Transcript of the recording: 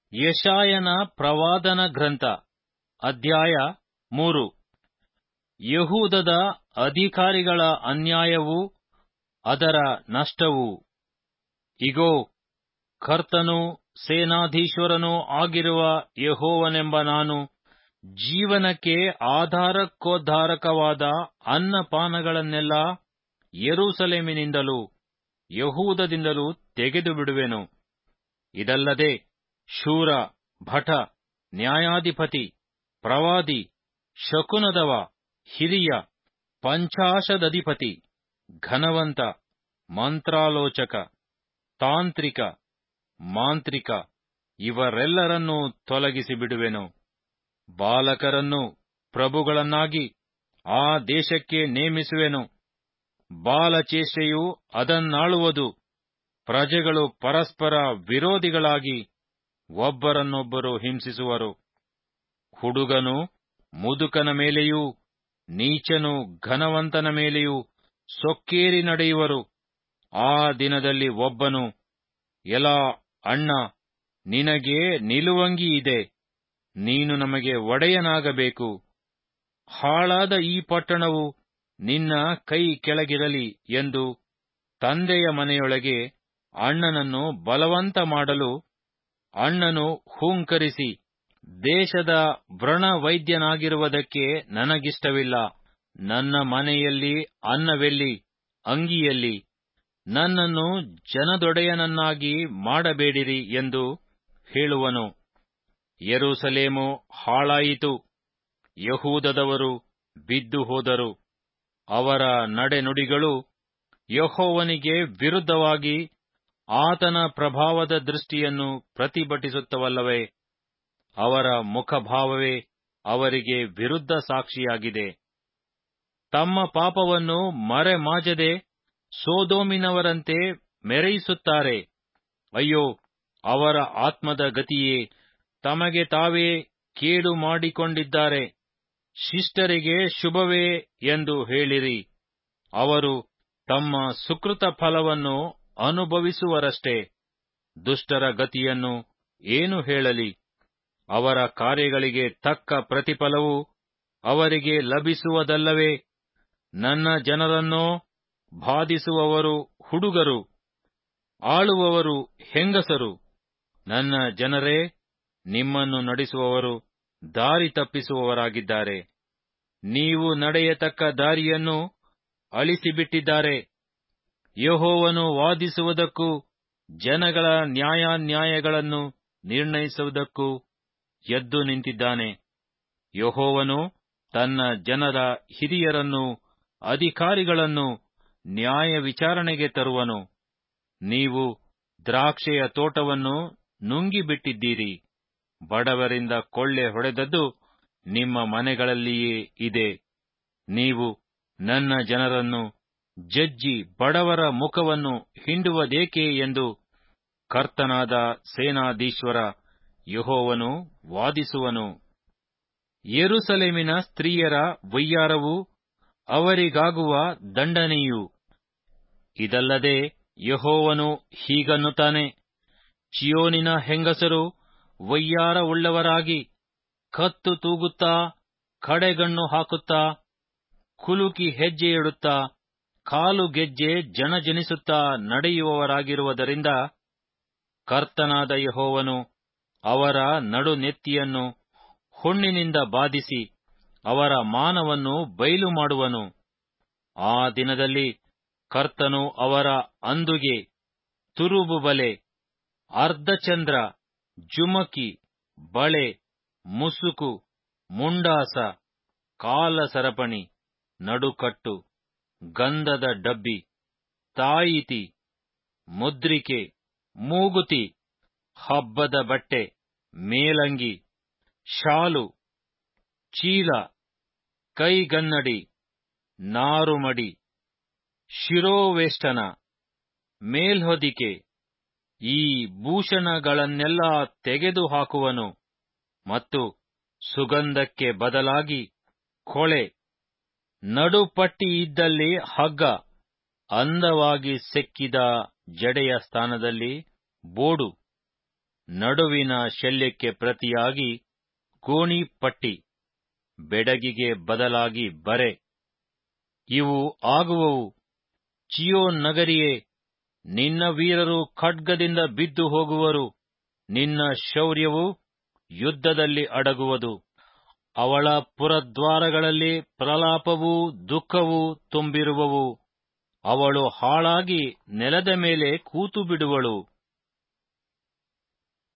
ಯಶಾಯನ ಪ್ರವಾದನ ಗ್ರಂಥ ಅಧ್ಯಾಯ ಮೂರು ಯಹೂದದ ಅಧಿಕಾರಿಗಳ ಅನ್ಯಾಯವೂ ಅದರ ನಷ್ಟವೂ ಇಗೋ ಕರ್ತನೂ ಸೇನಾಧೀಶ್ವರನೂ ಆಗಿರುವ ಯೆಹೋವನೆಂಬ ನಾನು ಜೀವನಕ್ಕೆ ಆಧಾರಕ್ಕೋದ್ಧಾರಕವಾದ ಅನ್ನಪಾನಗಳನ್ನೆಲ್ಲ ಯೆರೂಸಲೇಮಿನಿಂದಲೂ ಯಹೂದದಿಂದಲೂ ತೆಗೆದು ಬಿಡುವೆನು ಇದಲ್ಲದೆ ಶೂರ ಭಟ ನ್ಯಾಯಾಧಿಪತಿ ಪ್ರವಾದಿ ಶಕುನದವ ಹಿರಿಯ ಪಂಚಾಶದಧಿಪತಿ ಘನವಂತ ಮಂತ್ರಾಲೋಚಕ ತಾಂತ್ರಿಕ ಮಾಂತ್ರಿಕ ಇವರೆಲ್ಲರನ್ನೂ ತೊಲಗಿಸಿ ಬಿಡುವೆನು ಬಾಲಕರನ್ನು ಪ್ರಭುಗಳನ್ನಾಗಿ ಆ ದೇಶಕ್ಕೆ ನೇಮಿಸುವೆನು ಬಾಲಚೇಷ್ಟೆಯು ಅದನ್ನಾಳುವುದು ಪ್ರಜೆಗಳು ಪರಸ್ಪರ ವಿರೋಧಿಗಳಾಗಿ ಒಬ್ಬರನ್ನೊಬ್ಬರು ಹಿಂಸಿಸುವರು ಹುಡುಗನು ಮುದುಕನ ಮೇಲೆಯೂ ನೀಚನು ಘನವಂತನ ಮೇಲೆಯೂ ಸೊಕ್ಕೇರಿ ನಡೆಯುವರು ಆ ದಿನದಲ್ಲಿ ಒಬ್ಬನು ಎಲಾ ಅಣ್ಣ ನಿನಗೆ ನಿಲುವಂಗಿ ಇದೆ ನೀನು ನಮಗೆ ಒಡೆಯನಾಗಬೇಕು ಹಾಳಾದ ಈ ಪಟ್ಟಣವು ನಿನ್ನ ಕೈ ಕೆಳಗಿರಲಿ ಎಂದು ತಂದೆಯ ಮನೆಯೊಳಗೆ ಅಣ್ಣನನ್ನು ಬಲವಂತ ಮಾಡಲು ಅಣ್ಣನು ಹೂಂಕರಿಸಿ ದೇಶದ ವ್ರಣ ವೈದ್ಯನಾಗಿರುವುದಕ್ಕೆ ನನಗಿಷ್ಟವಿಲ್ಲ ನನ್ನ ಮನೆಯಲ್ಲಿ ಅನ್ನವೆಲ್ಲಿ ಅಂಗಿಯಲ್ಲಿ ನನ್ನನ್ನು ಜನದೊಡೆಯನನ್ನಾಗಿ ಮಾಡಬೇಡಿರಿ ಎಂದು ಹೇಳುವನು ಯೆರೂಸಲೇಮು ಹಾಳಾಯಿತು ಯಹೂದದವರು ಬಿದ್ದು ಹೋದರು ಅವರ ನಡೆನುಡಿಗಳು ಯಹೋವನಿಗೆ ವಿರುದ್ಧವಾಗಿ ಆತನ ಪ್ರಭಾವದ ದೃಷ್ಟಿಯನ್ನು ಪ್ರತಿಭಟಿಸುತ್ತವಲ್ಲವೇ ಅವರ ಮುಖಭಾವವೇ ಅವರಿಗೆ ವಿರುದ್ಧ ಸಾಕ್ಷಿಯಾಗಿದೆ ತಮ್ಮ ಪಾಪವನ್ನು ಮರೆಮಾಚದೆ ಸೋದೋಮಿನವರಂತೆ ಮೆರೆಯಿಸುತ್ತಾರೆ ಅಯ್ಯೋ ಅವರ ಆತ್ಮದ ಗತಿಯೇ ತಮಗೆ ತಾವೇ ಕೇಡು ಮಾಡಿಕೊಂಡಿದ್ದಾರೆ ಶಿಷ್ಟರಿಗೆ ಶುಭವೇ ಎಂದು ಹೇಳಿರಿ ಅವರು ತಮ್ಮ ಸುಕೃತ ಫಲವನ್ನು ಅನುಭವಿಸುವರಷ್ಟೇ ದುಷ್ಟರ ಗತಿಯನ್ನು ಏನು ಹೇಳಲಿ ಅವರ ಕಾರ್ಯಗಳಿಗೆ ತಕ್ಕ ಪ್ರತಿಫಲವು ಅವರಿಗೆ ಲಭಿಸುವುದಲ್ಲವೇ ನನ್ನ ಜನರನ್ನೋ ಬಾಧಿಸುವವರು ಹುಡುಗರು ಆಳುವವರು ಹೆಂಗಸರು ನನ್ನ ಜನರೇ ನಿಮ್ಮನ್ನು ನಡೆಸುವವರು ದಾರಿ ತಪ್ಪಿಸುವವರಾಗಿದ್ದಾರೆ ನೀವು ನಡೆಯತಕ್ಕ ದಾರಿಯನ್ನು ಅಳಿಸಿಬಿಟ್ಟಿದ್ದಾರೆ ಯಹೋವನು ವಾದಿಸುವುದಕ್ಕೂ ಜನಗಳ ನ್ಯಾಯಾನ್ಯಾಯಗಳನ್ನು ನಿರ್ಣಯಿಸುವುದಕ್ಕೂ ಎದ್ದು ನಿಂತಿದ್ದಾನೆ ಯಹೋವನು ತನ್ನ ಜನರ ಹಿರಿಯರನ್ನು ಅಧಿಕಾರಿಗಳನ್ನು ನ್ಯಾಯ ವಿಚಾರಣೆಗೆ ತರುವನು ನೀವು ದ್ರಾಕ್ಷೆಯ ತೋಟವನ್ನು ನುಂಗಿಬಿಟ್ಟಿದ್ದೀರಿ ಬಡವರಿಂದ ಕೊಳ್ಳೆ ಹೊಡೆದದ್ದು ನಿಮ್ಮ ಮನೆಗಳಲ್ಲಿಯೇ ಇದೆ ನೀವು ನನ್ನ ಜನರನ್ನು ಜಜ್ಜಿ ಬಡವರ ಮುಖವನ್ನು ಹಿಂಡುವುದೇಕೆ ಎಂದು ಕರ್ತನಾದ ಸೇನಾಧೀಶ್ವರ ಯಹೋವನು ವಾದಿಸುವನು ಯೆರೂಸಲೇಮಿನ ಸ್ತ್ರೀಯರ ವೈಯಾರವು ಅವರಿಗಾಗುವ ದಂಡನೆಯು ಇದಲ್ಲದೆ ಯಹೋವನು ಹೀಗನ್ನುತ್ತಾನೆ ಚಿಯೋನಿನ ಹೆಂಗಸರು ವೈಯಾರವುಳ್ಳವರಾಗಿ ಕತ್ತು ತೂಗುತ್ತಾ ಕಡೆಗಣ್ಣು ಹಾಕುತ್ತಾ ಕುಲುಕಿ ಹೆಜ್ಜೆಯಿಡುತ್ತಾ ಕಾಲು ಗೆಜ್ಜೆ ಜಣಜನಿಸುತ್ತಾ ನಡೆಯುವವರಾಗಿರುವುದರಿಂದ ಕರ್ತನಾದ ಯಹೋವನು ಅವರ ನಡುನೆತ್ತಿಯನ್ನು ಹುಣ್ಣಿನಿಂದ ಬಾಧಿಸಿ ಅವರ ಮಾನವನ್ನು ಬಯಲು ಮಾಡುವನು ಆ ದಿನದಲ್ಲಿ ಕರ್ತನು ಅವರ ಅಂದುಗೆ ತುರುಬು ಬಲೆ ಅರ್ಧಚಂದ್ರ ಜುಮಕಿ ಬಳೆ ಮುಸುಕು ಮುಂಡಾಸ ಕಾಲ ಸರಪಣಿ ನಡುಕಟ್ಟು ಗಂಧದ ಡಬ್ಬಿ ತಾಯಿತಿ ಮುದ್ರಿಕೆ ಮೂಗುತಿ ಹಬ್ಬದ ಬಟ್ಟೆ ಮೇಲಂಗಿ ಶಾಲು ಚೀಲ ಕೈಗನ್ನಡಿ ನಾರುಮಡಿ ಶಿರೋವೇಷ್ಟನ ಮೇಲ್ಹೊದಿಕೆ ಈ ಭೂಷಣಗಳನ್ನೆಲ್ಲ ತೆಗೆದುಹಾಕುವನು ಮತ್ತು ಸುಗಂಧಕ್ಕೆ ಬದಲಾಗಿ ಕೊಳೆ ನಡುಪಟ್ಟಿಯಿದ್ದಲ್ಲಿ ಹಗ್ಗ ಅಂದವಾಗಿ ಸೆಕ್ಕಿದ ಜಡೆಯ ಸ್ಥಾನದಲ್ಲಿ ಬೋಡು ನಡುವಿನ ಶಲ್ಯಕ್ಕೆ ಪ್ರತಿಯಾಗಿ ಗೋಣಿ ಪಟ್ಟಿ ಬೆಡಗಿಗೆ ಬದಲಾಗಿ ಬರೆ ಇವು ಆಗುವವು ಚಿಯೋನ್ ನಗರಿಯೇ ನಿನ್ನ ವೀರರು ಖಡ್ಗದಿಂದ ಬಿದ್ದು ಹೋಗುವರು ನಿನ್ನ ಶೌರ್ಯವು ಯುದ್ಧದಲ್ಲಿ ಅಡಗುವುದು ಅವಳ ಪುರದ್ವಾರಗಳಲ್ಲಿ ಪ್ರಲಾಪವೂ ದುಃಖವೂ ತುಂಬಿರುವವು ಅವಳು ಹಾಳಾಗಿ ನೆಲದ ಮೇಲೆ ಕೂತು ಬಿಡುವಳು